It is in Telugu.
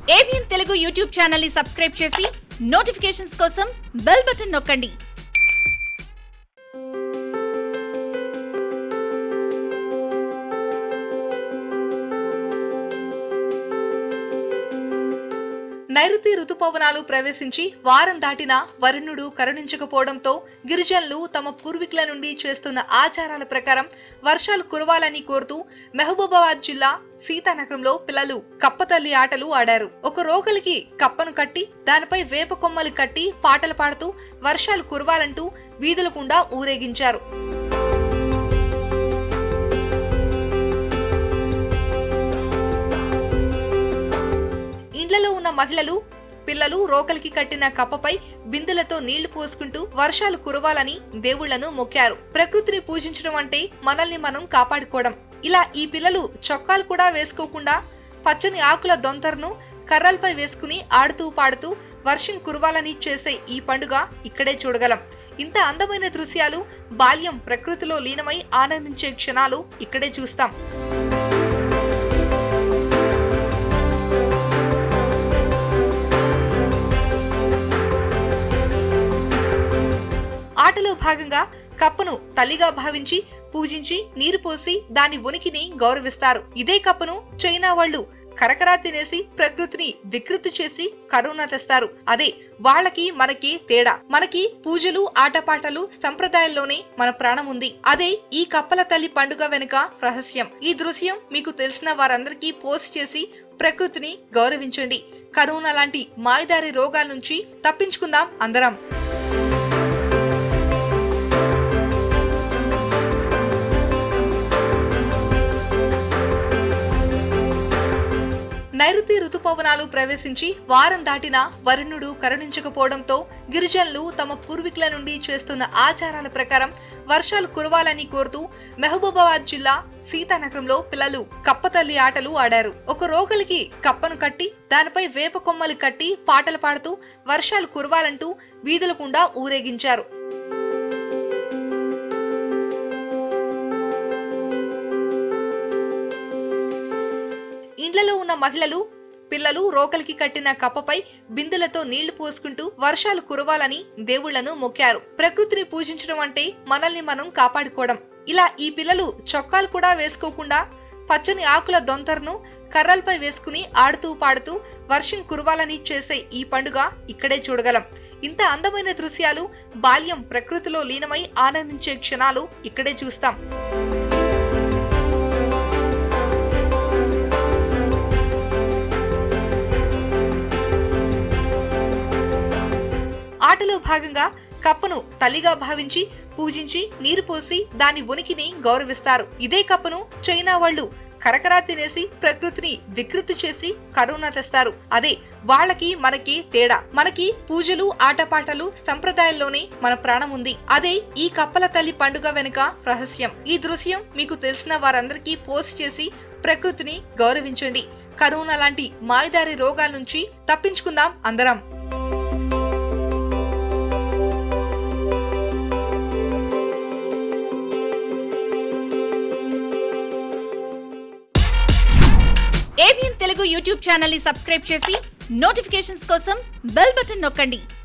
ఏబిఎన్ తెలుగు యూట్యూబ్ ఛానల్ ని సబ్స్క్రైబ్ చేసి నోటిఫికేషన్స్ కోసం బెల్ బటన్ నొక్కండి నైరుతి రుతుపవనాలు ప్రవేశించి వారం దాటినా వరుణుడు కరుణించకపోవడంతో గిరిజనులు తమ పూర్వీకుల నుండి చేస్తున్న ఆచారాల ప్రకారం వర్షాలు కురవాలని కోరుతూ మహబూబాబాద్ జిల్లా సీతానగరంలో పిల్లలు కప్పతల్లి ఆటలు ఆడారు ఒక రోగలికి కప్పను కట్టి దానిపై వేప కొమ్మలు కట్టి పాటలు పాడుతూ వర్షాలు కురవాలంటూ వీధుల గుండా ఊరేగించారు ఇండ్లలో ఉన్న మహిళలు పిల్లలు రోకలికి కట్టిన కప్పపై బిందెలతో నీళ్లు పోసుకుంటూ వర్షాలు కురవాలని దేవుళ్లను మొక్కారు ప్రకృతిని పూజించడం అంటే మనల్ని మనం కాపాడుకోవడం ఇలా ఈ పిల్లలు చొక్కాలు కూడా వేసుకోకుండా పచ్చని ఆకుల దొంతరను కర్రలపై వేసుకుని ఆడుతూ పాడుతూ వర్షం కురవాలని చేసే ఈ పండుగ ఇక్కడే చూడగలం ఇంత అందమైన దృశ్యాలు బాల్యం ప్రకృతిలో లీనమై ఆనందించే క్షణాలు ఇక్కడే చూస్తాం ఆటలో భాగంగా కప్పను తల్లిగా భావించి పూజించి నీరు పోసి దాని ఉనికిని గౌరవిస్తారు ఇదే కప్పను చైనా వాళ్ళు కరకరా తినేసి ప్రకృతిని వికృతి చేసి కరోనా తెస్తారు అదే వాళ్ళకి మనకి తేడా మనకి పూజలు ఆటపాటలు సంప్రదాయాల్లోనే మన ప్రాణం ఉంది అదే ఈ కప్పల తల్లి పండుగ వెనుక రహస్యం ఈ దృశ్యం మీకు తెలిసిన వారందరికీ పోస్ట్ చేసి ప్రకృతిని గౌరవించండి కరోనా లాంటి మాయదారి రోగాల నుంచి తప్పించుకుందాం అందరం నైరుతి రుతుపవనాలు ప్రవేశించి వారం దాటినా వరుణుడు కరుణించకపోవడంతో గిరిజనులు తమ పూర్వీకుల నుండి చేస్తున్న ఆచారాల ప్రకారం వర్షాలు కురవాలని కోరుతూ మహబూబాబాద్ జిల్లా సీతానగరంలో పిల్లలు కప్పతల్లి ఆటలు ఆడారు ఒక రోగలికి కప్పను కట్టి దానిపై వేప కొమ్మలు కట్టి పాటలు పాడుతూ వర్షాలు కురవాలంటూ వీధుల గుండా ఊరేగించారు ఇండ్లలో ఉన్న మహిళలు పిల్లలు రోకలికి కట్టిన కప్పపై బిందెలతో నీళ్లు పోసుకుంటూ వర్షాలు కురవాలని దేవుళ్లను మొక్కారు ప్రకృతిని పూజించడం అంటే మనల్ని మనం కాపాడుకోవడం ఇలా ఈ పిల్లలు చొక్కాలు కూడా వేసుకోకుండా పచ్చని ఆకుల దొంతరను కర్రలపై వేసుకుని ఆడుతూ పాడుతూ వర్షం కురవాలని చేసే ఈ పండుగ ఇక్కడే చూడగలం ఇంత అందమైన దృశ్యాలు బాల్యం ప్రకృతిలో లీనమై ఆనందించే క్షణాలు ఇక్కడే చూస్తాం ఆటలో భాగంగా కప్పను తల్లిగా భావించి పూజించి నీరు పోసి దాని ఉనికిని గౌరవిస్తారు ఇదే కప్పను చైనా వాళ్ళు కరకరా తినేసి ప్రకృతిని వికృతి చేసి కరోనా తెస్తారు అదే వాళ్ళకి మనకి తేడా మనకి పూజలు ఆటపాటలు సంప్రదాయాల్లోనే మన ప్రాణం ఉంది అదే ఈ కప్పల తల్లి పండుగ వెనుక రహస్యం ఈ దృశ్యం మీకు తెలిసిన వారందరికీ పోస్ట్ చేసి ప్రకృతిని గౌరవించండి కరోనా లాంటి మాయదారి రోగాల నుంచి తప్పించుకుందాం అందరం ఏబిఎన్ తెలుగు యూట్యూబ్ ఛానల్ ని సబ్స్క్రైబ్ చేసి నోటిఫికేషన్స్ కోసం బెల్ బటన్ నొక్కండి